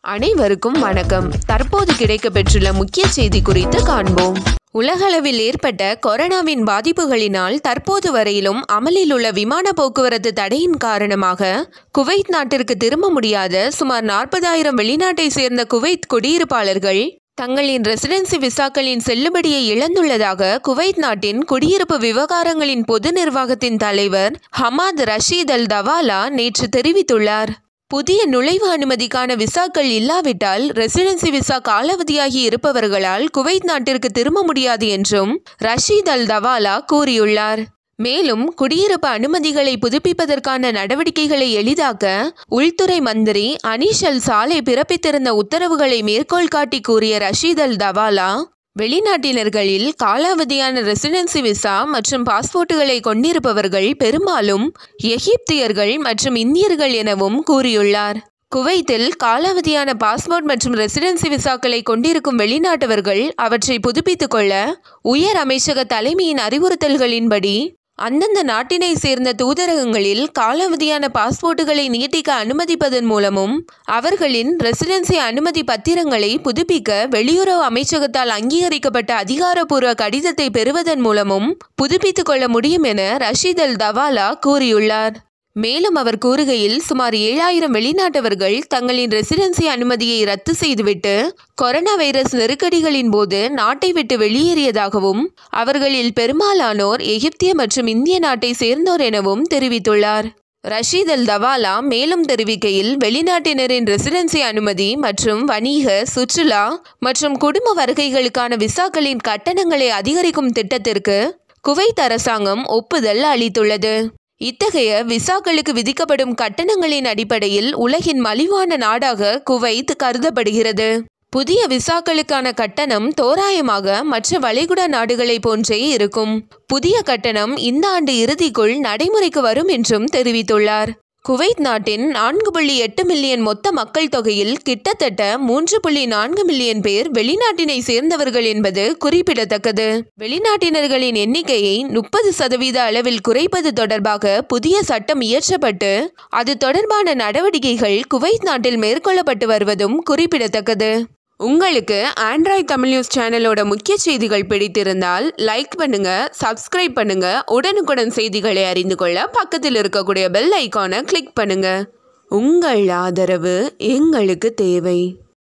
அனைவருக்கும் வணக்கம் தற்போது கிடைக்கப்பெற்றுள்ள முக்கிய செய்தி குறித்து காண்போம் உலகளவில் ஏற்பட்ட கொரோனாவின் பாதிப்புகளினால் தற்போது வரையிலும் அமலில் உள்ள விமான போக்குவரத்து தடையின் காரணமாக குவைத் நாட்டிற்கு திரும்ப முடியாத சுமார் நாற்பதாயிரம் வெளிநாட்டை சேர்ந்த குவைத் குடியிருப்பாளர்கள் தங்களின் ரெசிடென்சி விசாக்களின் செல்லுபடியை இழந்துள்ளதாக குவைத் நாட்டின் குடியிருப்பு விவகாரங்களின் பொது நிர்வாகத்தின் தலைவர் ஹமாத் ரஷீத் அல் தவாலா நேற்று தெரிவித்துள்ளார் புதிய நுழைவு அனுமதிக்கான விசாக்கள் இல்லாவிட்டால் ரெசிடென்சி விசா காலாவதியாகி இருப்பவர்களால் குவைத் நாட்டிற்கு திரும்ப முடியாது என்றும் ரஷீத் அல் தவாலா கூறியுள்ளார் மேலும் குடியிருப்பு அனுமதிகளை புதுப்பிப்பதற்கான நடவடிக்கைகளை எளிதாக்க உள்துறை மந்திரி அனீஷ் அல் சாலை பிறப்பித்திருந்த உத்தரவுகளை மேற்கோள் காட்டி கூறிய ரஷீத் அல் தவாலா வெளிநாட்டினர்களில் காலாவதியான ரெசிடென்சி விசா மற்றும் பாஸ்போர்ட்டுகளை கொண்டிருப்பவர்கள் பெரும்பாலும் எகிப்தியர்கள் மற்றும் இந்தியர்கள் எனவும் கூறியுள்ளார் குவைத்தில் காலாவதியான பாஸ்போர்ட் மற்றும் ரெசிடென்சி விசாக்களை கொண்டிருக்கும் வெளிநாட்டவர்கள் அவற்றை புதுப்பித்துக் கொள்ள உயர் அமைச்சக தலைமையின் அறிவுறுத்தல்களின்படி அந்தந்த நாட்டினை சேர்ந்த தூதரகங்களில் காலாவதியான பாஸ்போர்ட்டுகளை நீட்டிக்க அனுமதிப்பதன் மூலமும் அவர்களின் ரெசிடென்சி அனுமதி பத்திரங்களை புதுப்பிக்க வெளியுறவு அமைச்சகத்தால் அங்கீகரிக்கப்பட்ட அதிகாரப்பூர்வ கடிதத்தை பெறுவதன் மூலமும் புதுப்பித்துக் கொள்ள முடியும் என ரஷீத் அல் தவாலா கூறியுள்ளார் மேலும் அவர் கூறுகையில் சுமார் ஏழாயிரம் வெளிநாட்டவர்கள் தங்களின் ரெசிடென்சி அனுமதியை ரத்து செய்துவிட்டு கொரோனா வைரஸ் நெருக்கடிகளின் போது நாட்டை விட்டு வெளியேறியதாகவும் அவர்களில் பெரும்பாலானோர் எகிப்திய மற்றும் இந்திய நாட்டை சேர்ந்தோர் எனவும் தெரிவித்துள்ளார் ரஷீத் அல் தவாலா மேலும் தெரிவிக்கையில் வெளிநாட்டினரின் ரெசிடென்சி அனுமதி மற்றும் வணிக சுற்றுலா மற்றும் குடும்ப வருகைகளுக்கான விசாக்களின் கட்டணங்களை அதிகரிக்கும் திட்டத்திற்கு குவைத் அரசாங்கம் ஒப்புதல் அளித்துள்ளது இத்தகைய விசாக்களுக்கு விதிக்கப்படும் கட்டணங்களின் அடிப்படையில் உலகின் மலிவான நாடாக குவைத் கருதப்படுகிறது புதிய விசாக்களுக்கான கட்டணம் தோராயமாக மற்ற வளைகுடா நாடுகளைப் போன்றே இருக்கும் புதிய கட்டணம் இந்த ஆண்டு இறுதிக்குள் நடைமுறைக்கு வரும் என்றும் தெரிவித்துள்ளார் குவைத் நாட்டின் நான்கு புள்ளி எட்டு மில்லியன் மொத்த மக்கள் தொகையில் கிட்டத்தட்ட மூன்று புள்ளி நான்கு மில்லியன் பேர் வெளிநாட்டினை சேர்ந்தவர்கள் என்பது குறிப்பிடத்தக்கது வெளிநாட்டினர்களின் எண்ணிக்கையை முப்பது சதவீத அளவில் குறைப்பது தொடர்பாக புதிய சட்டம் இயற்றப்பட்டு அது தொடர்பான நடவடிக்கைகள் குவைத் நாட்டில் மேற்கொள்ளப்பட்டு வருவதும் குறிப்பிடத்தக்கது உங்களுக்கு ஆண்ட்ராய்ட் தமிழ் நியூஸ் சேனலோட முக்கிய செய்திகள் பிடித்திருந்தால் லைக் பண்ணுங்க சப்ஸ்கிரைப் பண்ணுங்க உடனுக்குடன் செய்திகளை அறிந்து கொள்ள பக்கத்தில் இருக்கக்கூடிய பெல் ஐக்கானை கிளிக் பண்ணுங்க உங்கள் ஆதரவு எங்களுக்கு தேவை